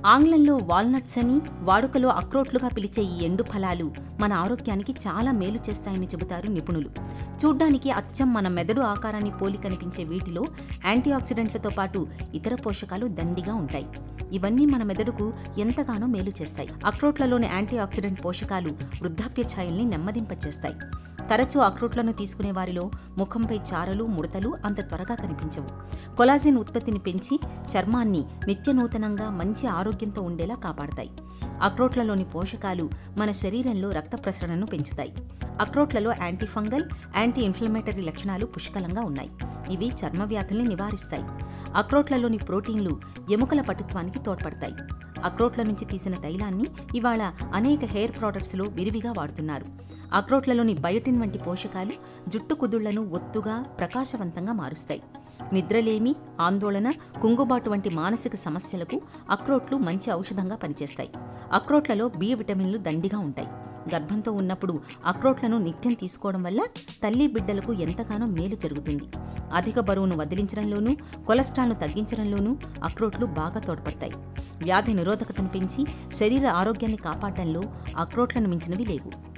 ఆంగ్లంలో వాల్నట్స్ అని వాడుకలో అక్రోట్లుగా పిలిచే ఈ ఎండు ఫలాలు మన ఆరోగ్యానికి చాలా మేలు చేస్తాయని చెబుతారు నిపుణులు చూడ్డానికి అచ్చం మన మెదడు ఆకారాన్ని పోలి కనిపించే వీటిలో యాంటీఆక్సిడెంట్లతో పాటు ఇతర పోషకాలు దండిగా ఉంటాయి ఇవన్నీ మన మెదడుకు ఎంతగానో మేలు చేస్తాయి అక్రోట్లలోని యాంటీఆక్సిడెంట్ పోషకాలు వృద్ధాప్య ఛాయల్ని నెమ్మదింపచేస్తాయి తరచూ అక్రోట్లను తీసుకునే వారిలో ముఖంపై చారలు ముడతలు అంత త్వరగా కనిపించవు కొలాజిన్ ఉత్పత్తిని పెంచి చర్మాన్ని నిత్యనూతనంగా మంచి ఆరోగ్యంతో ఉండేలా కాపాడతాయి అక్రోట్లలోని పోషకాలు మన శరీరంలో రక్త ప్రసరణను పెంచుతాయి అక్రోట్లలో యాంటీ ఫంగల్ యాంటీ ఇన్ఫ్లమేటరీ లక్షణాలు పుష్కలంగా ఉన్నాయి ఇవి చర్మ వ్యాధుల్ని నివారిస్తాయి అక్రోట్లలోని ప్రోటీన్లు ఎముకల పటుత్వానికి తోడ్పడతాయి అక్రోట్ల నుంచి తీసిన తైలాన్ని ఇవాళ అనేక హెయిర్ ప్రోడక్ట్స్లో విరివిగా వాడుతున్నారు అక్రోట్లలోని బయోటిన్ వంటి పోషకాలు జుట్టు కుదుళ్లను ఒత్తుగా ప్రకాశవంతంగా మారుస్తాయి నిద్రలేమి ఆందోళన కుంగుబాటు వంటి మానసిక సమస్యలకు అక్రోట్లు మంచి ఔషధంగా పనిచేస్తాయి అక్రోట్లలో బి విటమిన్లు దండిగా ఉంటాయి గర్భంతో ఉన్నప్పుడు అక్రోట్లను నిత్యం తీసుకోవడం వల్ల తల్లి బిడ్డలకు ఎంతగానో మేలు జరుగుతుంది అధిక బరువును వదిలించడంలోనూ కొలెస్ట్రాల్ను తగ్గించడంలోనూ అక్రోట్లు బాగా తోడ్పడతాయి వ్యాధి నిరోధకతను పెంచి శరీర ఆరోగ్యాన్ని కాపాడడంలో అక్రోట్లను మించినవి లేవు